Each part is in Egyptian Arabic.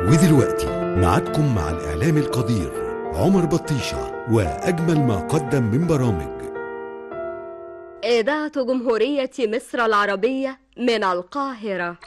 ودلوقتي معادكم مع الإعلام القدير عمر بطيشة وأجمل ما قدم من برامج إذاعة جمهورية مصر العربية من القاهرة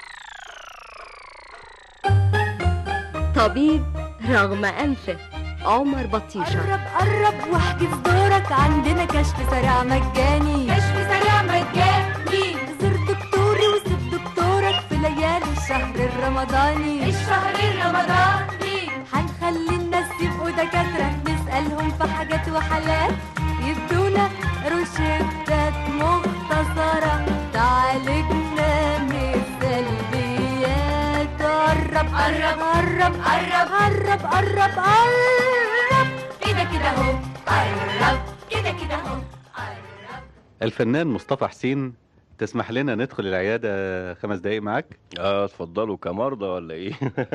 طبيب رغم أنفه عمر بطيشة قرب قرب واحجز دورك عندنا كشف سريع مجاني كشف سريع مجاني زر دكتوري وسيب دكتورك في ليالي الشهر الرمضاني الشهر الرمضاني هنخلي الناس يبقوا دكاترة نسألهم في حاجات وحالات يدونا روشتات مختصرة تعالجنا من السلبيات قرب قرب قرب قرب قرب قرب قرب كده كده اهو قرب كده كده اهو الفنان مصطفى حسين تسمح لنا ندخل العيادة خمس دقايق معاك؟ اه اتفضلوا كمرضى ولا ايه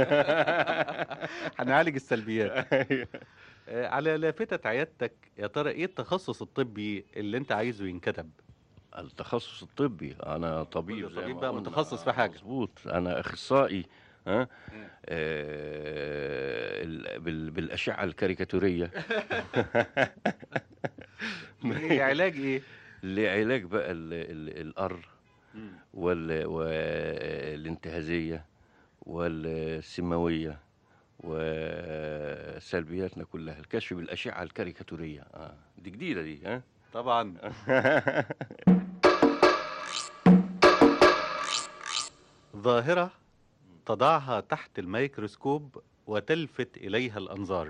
هنعالج السلبيات آه، على لافتة عيادتك يا ترى ايه التخصص الطبي اللي انت عايزه ينكتب؟ التخصص الطبي انا طبيب كل زي طبيب ما بقى قلنا. متخصص في حاجة. مظبوط انا اخصائي ها آه ال- بال- بالاشعه الكاريكاتوريه إيه علاج ايه؟ لعلاج بقى ال- ال- القر وال- والانتهازيه والسماويه وسلبياتنا كلها الكشف بالاشعه الكاريكاتوريه آه. دي جديده دي ها طبعا ظاهرة تضعها تحت الميكروسكوب وتلفت إليها الأنظار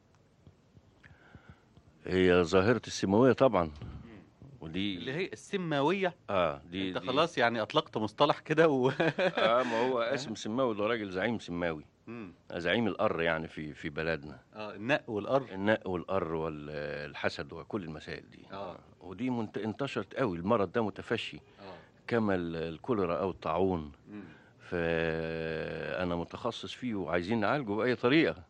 هي ظاهره السماويه طبعا ودي اللي هي السماوية اه دي انت دي- خلاص يعني أطلقت مصطلح كده و... اه ما هو اسم سماوي ده راجل زعيم سماوي مم. زعيم القر يعني في في بلدنا اه النق والقر النق والقر والحسد وكل المسائل دي اه ودي منت... انتشرت قوي المرض ده متفشي اه كما ال- الكوليرا او الطاعون مم. فانا متخصص فيه وعايزين نعالجه باي طريقه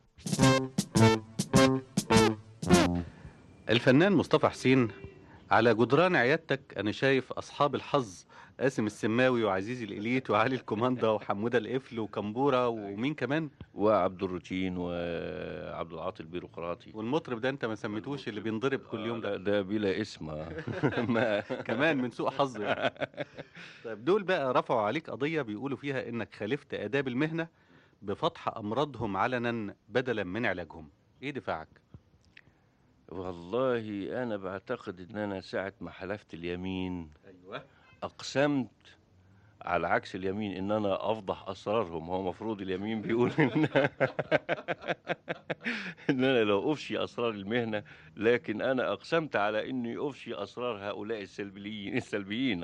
الفنان مصطفى حسين على جدران عيادتك انا شايف اصحاب الحظ قاسم السماوي وعزيزي الاليت وعلي الكوماندا وحموده القفل وكمبوره ومين كمان وعبد الروتين وعبد العاطي البيروقراطي والمطرب ده انت ما سميتوش اللي بينضرب كل يوم ده ده ده بلا اسم ما كمان من سوء حظه يعني. طيب دول بقى رفعوا عليك قضيه بيقولوا فيها انك خالفت اداب المهنه بفضح امراضهم علنا بدلا من علاجهم ايه دفاعك والله انا بعتقد ان انا ساعه ما حلفت اليمين ايوه اقسمت على عكس اليمين ان انا افضح اسرارهم هو مفروض اليمين بيقول ان ان انا لو افشي اسرار المهنه لكن انا اقسمت على اني افشي اسرار هؤلاء السلبيين السلبيين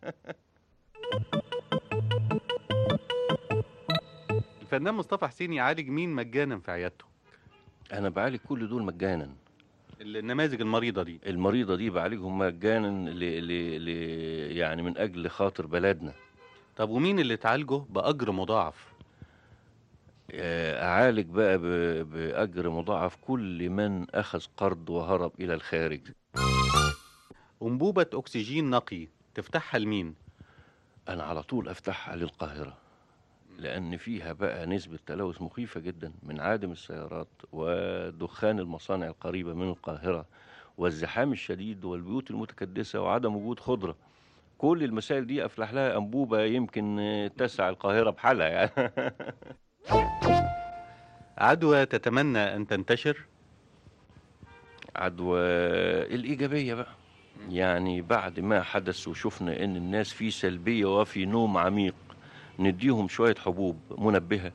الفنان مصطفى حسين يعالج مين مجانا في عيادته انا بعالج كل دول مجانا النماذج المريضه دي المريضه دي بعالجهم مجانا ل... ل... ل... يعني من اجل خاطر بلدنا طب ومين اللي تعالجه باجر مضاعف آه، اعالج بقى ب... باجر مضاعف كل من اخذ قرض وهرب الى الخارج انبوبه اكسجين نقي تفتحها لمين انا على طول افتحها للقاهره لان فيها بقى نسبه تلوث مخيفه جدا من عادم السيارات ودخان المصانع القريبه من القاهره والزحام الشديد والبيوت المتكدسه وعدم وجود خضره كل المسائل دي افلح لها انبوبه يمكن آه، تسع القاهره بحالها يعني عدوى تتمنى ان تنتشر عدوى الايجابيه بقى يعني بعد ما حدث وشفنا ان الناس في سلبيه وفي نوم عميق نديهم شويه حبوب منبهه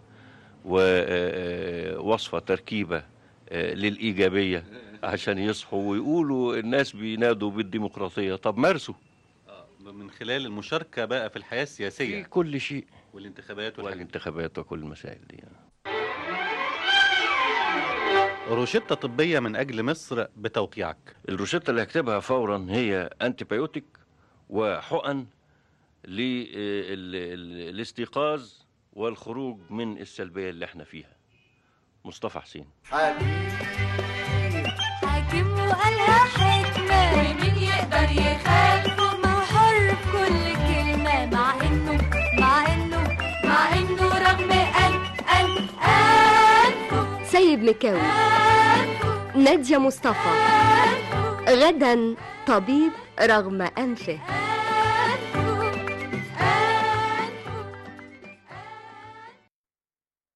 ووصفه تركيبه آه، للايجابيه عشان يصحوا ويقولوا الناس بينادوا بالديمقراطيه طب مارسوا من خلال المشاركه بقى في الحياه في السياسيه كل شيء والانتخابات والحاجات والانتخابات وكل المسائل دي يعني. روشته طبيه من اجل مصر بتوقيعك الروشته اللي هكتبها فورا هي انتيبيوتيك وحقن للاستيقاظ والخروج من السلبيه اللي احنا فيها مصطفى حسين حاكم وقالها حكمة ومين يقدر يخالفه ما هو حر في كل كلمة مع انه مع انه مع انه رغم قال قال قال سيد مكاوي نادية مصطفى غدا طبيب رغم أنفه